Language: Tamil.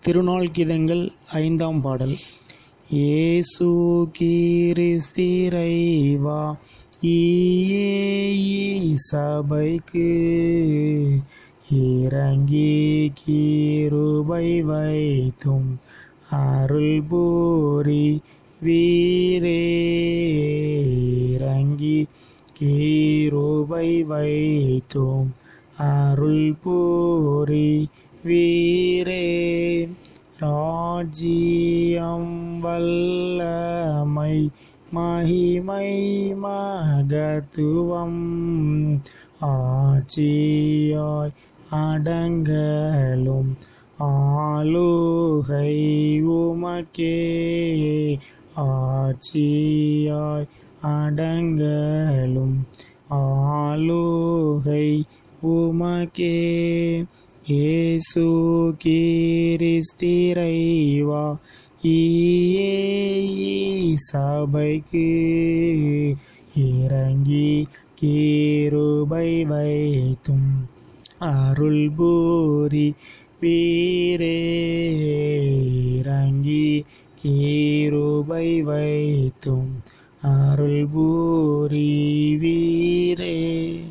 திருநாள் கீதங்கள் ஐந்தாம் பாடல் ஏசு கீரிஸ்திரைவா ஈயே சபைக்கு இறங்கி கீருபை வைத்தும் அருள் பூரி வீரே இறங்கி கீருபை வைத்தும் அருள் பூரி வீரே ராஜ்யம் வல்லமை மகிமை மகத்துவம் ஆட்சியாய் அடங்கலும் ஆளுகை உமக்கே ஆட்சியாய் அடங்கலும் ஆளுகை உமக்கே ஏசு கீரிஸ்திரைவா ஈயே சபைக்கு இறங்கி கீருபை வைத்தும் அருள் பூரி வீரே இறங்கி கீருபை வைத்தும் அருள் பூரி வீரே